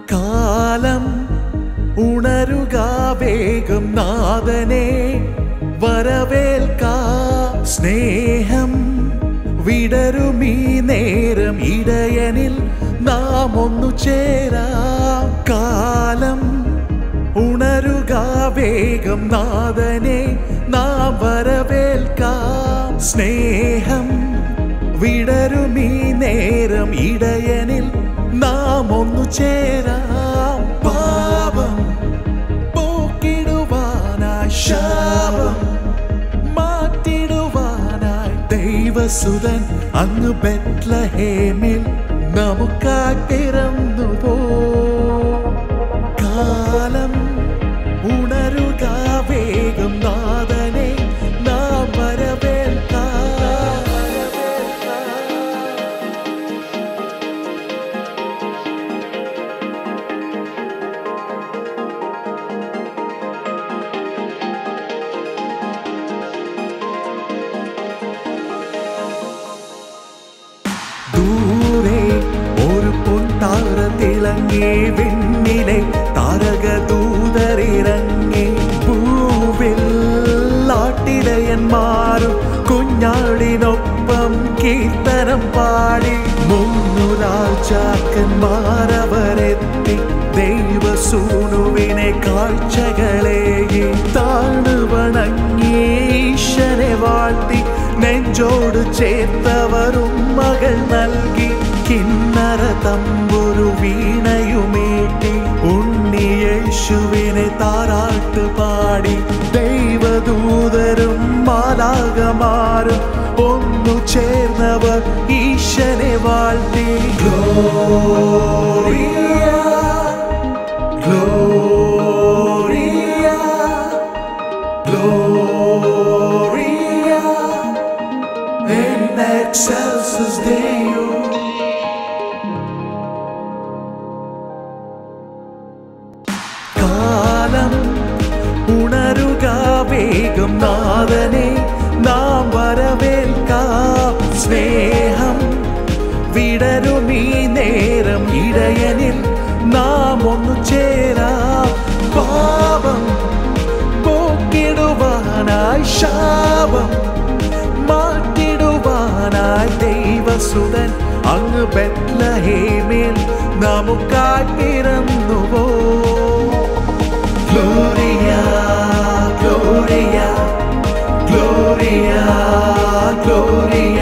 കാലം ഉണരുക വേഗം നാഥനെ വരവേൽക്ക സ്നേഹം വിടരുമീ നേരം ഇടയനിൽ നാം ഒന്നു ചേരാം കാലം ഉണരുക വേഗം നാഥനെ നാം വരവേൽക്കാം സ്നേഹം വിടരുമീ നേരം ഇടയനിൽ നാം ഒന്നു ചേരാം പാപം പോക്കിടുവാനായി ശാപം മാറ്റിടുവാനായി ദൈവസുതൻ അങ്ങ് ബെത്ലഹേമിൽ നമുക്കായി പിറന്നു പോ കാലം ഉണരുക വേഗം നാഥനെ നാം വരവേൽക്കാം ദൂരെ ഒരു പൊൻതാര തിളങ്ങി വിണ്ണിലെ താരക ദൂതറിറങ്ങി ഭൂവിൽ ആട്ടിടയന്മാരും കുഞ്ഞാടിനൊപ്പം കീർത്തനം പാടി മൂന്നു രാജാക്കന്മാരവരെത്തി ദൈവസൂനുവിനെ കാഴ്ചകളേകി താണുവണങ്ങി ഈശനെ വാഴ്ത്തി നെഞ്ചോട് ചേർത്തവരും മകൾ നൽകി കിന്നര തമ്പുരു വീണയുമേറ്റി ഉണ്ണിയേശുവിനെ താരാട്ട് പാടി ദൈവദൂതരും മാലാകമാരും ഒന്നു ചേർന്നവർ ഈശനെ വാഴ്ത്തി gloria gloria Gloria in excelsis Deo. കാലം ഉണരുക വേഗം നാഥനെ നാം വരവേൽക്കാം സ്നേഹം വിടരുമീ നേരം ഇടയനിൽ നാം ഒന്നു ചേരാം പാപം പോക്കിടുവാനായി ശാപം മാറ്റിടുവാനായി ദൈവസുതൻ അങ്ങ് ബെത്ലഹേമിൽ നമുക്കായി പിറന്നുവോ ഗ്ലോറിയ ഗ്ലോറിയ ഗ്ലോറിയ ഗ്ലോറിയ